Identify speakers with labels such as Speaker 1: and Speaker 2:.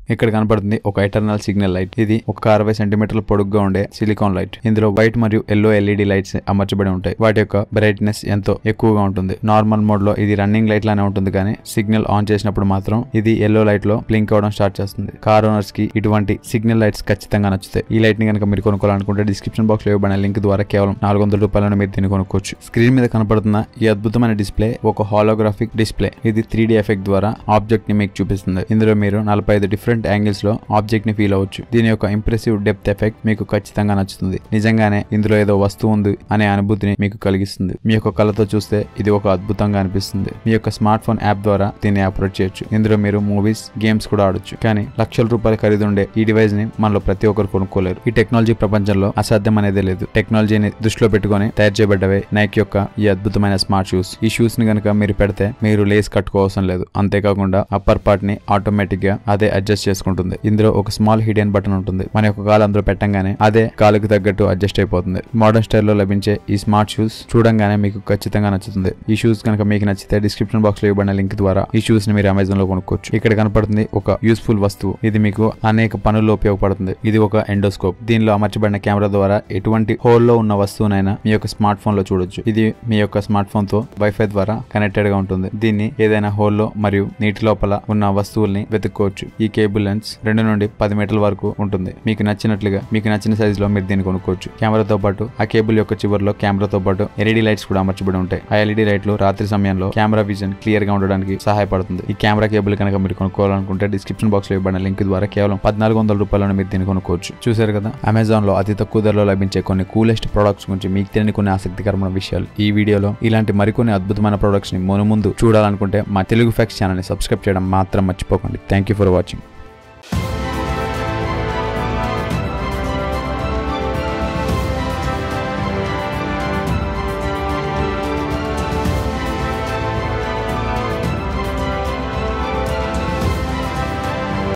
Speaker 1: ఇక్కడ కనపడుతుంది ఒక ఎటర్నల్ సిగ్నల్ లైట్ ఇది ఒక అరవై సెంటీమీటర్ల పొడుగ్గా ఉండే సిలికాన్ లైట్ ఇందులో వైట్ మరియు ఎల్లో ఎల్ఈడి లైట్స్ అమర్చబడి ఉంటాయి వాటి యొక్క బ్రైట్నెస్ ఎంతో ఎక్కువగా ఉంటుంది నార్మల్ మోడ్ లో ఇది రన్నింగ్ లైట్ లానే ఉంటుంది కానీ సిగ్నల్ ఆన్ చేసినప్పుడు మాత్రం ఇది ఎల్లో లైట్ లో బ్లింక్ అవడం స్టార్ట్ చేస్తుంది కార్ ఓనర్స్ కి ఇటువంటి సిగ్నల్ లైట్స్ ఖచ్చితంగా నచ్చుతాయి ఈ లైట్ ని కనుక మీరు కొనుక్కోవాలనుకుంటే డిస్క్రిప్షన్ బాక్స్ లో ఇవ్వబడిన లింక్ ద్వారా కేవలం నాలుగు వందల రూపాయలను మీరు దీన్ని కొనుక్కోవచ్చు స్క్రీన్ మీద కనపడుతున్న ఈ అద్భుతమైన డిస్ప్లే ఒక హాలోగ్రాఫిక్ డిస్ప్లే ఇది త్రీ డి ఎఫెక్ట్ ద్వారా ఆబ్జెక్ట్ ని మీకు చూపిస్తుంది ఇందులో మీరు నలభై ఐదు డిఫరెంట్ యాంగిల్స్ లో ఆబ్జెక్ట్ ని ఫీల్ అవ్వచ్చు దీని యొక్క ఇంప్రెసివ్ డెప్త్ ఎఫెక్ట్ మీకు ఖచ్చితంగా నచ్చుతుంది నిజంగానే ఇందులో ఏదో వస్తువు ఉంది అనే అనుభూతిని మీకు కలిగిస్తుంది మీ యొక్క కళ్ళతో చూస్తే ఇది ఒక అద్భుతంగా అనిపిస్తుంది మీ యొక్క స్మార్ట్ ఫోన్ యాప్ ద్వారా దీన్ని అప్రోచ్ చేయొచ్చు ఇందులో మీరు మూవీస్ గేమ్స్ కూడా ఆడొచ్చు కానీ లక్షల రూపాయల ఖరీదుండే ఈ డివైస్ ని మనలో ప్రతి ఒక్కరు కొనుక్కోలేరు ఈ టెక్నాలజీ ప్రపంచంలో అసాధ్యం అనేది లేదు టెక్నాలజీని దృష్టిలో పెట్టుకొని తయారు చేయబడ్డవే నైక్ యొక్క ఈ అద్భుతమైన స్మార్ట్ షూస్ ఈ షూస్ ని కనుక మీరు పెడితే మీరు లేస్ కట్టుకోవసరం లేదు అంతేకాకుండా అప్పర్ పార్ట్ ని ఆటోమేటిక్ గా అదే అడ్జస్ట్ చేసుకుంటుంది ఇందులో ఒక స్మాల్ హిడెన్ బటన్ ఉంటుంది మన యొక్క కాలు అందులో పెట్టంగానే అదే కాలుకి తగ్గట్టు అడ్జస్ట్ అయిపోతుంది మోడర్న్ స్టైల్లో లభించే ఈ స్మార్ట్ షూస్ చూడంగానే మీకు ఖచ్చితంగా నచ్చుతుంది ఈ షూస్ కనుక మీకు నచ్చితే డిస్క్రిప్షన్ బాక్స్ లో ఇవ్వబడిన లింక్ ద్వారా ఈ షూస్ ని మీరు అమెజాన్ లో కొనుక్కోవచ్చు ఇక్కడ కనపడుతుంది ఒక యూస్ఫుల్ వస్తువు ఇది మీకు అనేక పనుల్లో ఉపయోగపడుతుంది ఇది ఒక ఎండోస్కోప్ దీనిలో అమర్చబడిన కెమెరా ద్వారా ఎటువంటి హోల్ లో ఉన్న వస్తువునైనా మీ యొక్క స్మార్ట్ ఫోన్ లో చూడొచ్చు ఇది మీ యొక్క స్మార్ట్ ఫోన్ తో వైఫై ద్వారా కనెక్టెడ్ గా ఉంటుంది దీన్ని ఏదైనా హోల్ లో మరియు నీటి లోపల ఉన్న వస్తువుల్ని వెతుక్కోవచ్చు ఈ కేబుల్ లెన్స్ రెండు నుండి పది మీటర్ల వరకు ఉంటుంది మీకు నచ్చినట్లుగా మీకు నచ్చిన సైజ్ లో మీరు దీన్ని కొనుక్కోవచ్చు కెమెరాతో పాటు ఆ కేబుల్ యొక్క చివరిలో కెమెరాతో పాటు ఎల్ఈడి లైట్స్ కూడా అమర్చబడి ఉంటాయి ఆ ఎల్ఈడి లైట్లు రాత్రి సమయంలో కెమెరా విజన్ క్లియర్ గా ఉండడానికి సహాయపడుతుంది ఈ కెమెరా కేబుల్ కనుక మీరు కొనుక్కోవాలనుకుంటే డిస్క్రిప్షన్ బాక్స్ లో ఇవ్వబడిన లింక్ ద్వారా కేవలం పద్నాలుగు వందల రూపాయలను మీరు దీన్ని కొనుక్కోవచ్చు చూసారు కదా అమెజాన్ లో అతి తక్కువ ధరలో లభించే కొన్ని కూలెస్ట్ ప్రొడక్ట్స్ గురించి మీకు తెలియని కొన్ని ఆసక్తికరమైన విషయాలు ఈ వీడియోలో ఇలాంటి మరికొన్ని అద్భుతమైన ప్రొడక్ట్స్ ని మును ముందు చూడాలనుకుంటే మా తెలుగు ఫ్యాక్స్ ఛానల్ ని సబ్స్క్రైబ్ చేయడం మాత్రం మర్చిపోకండి థ్యాంక్ యూ ఫర్ వాచింగ్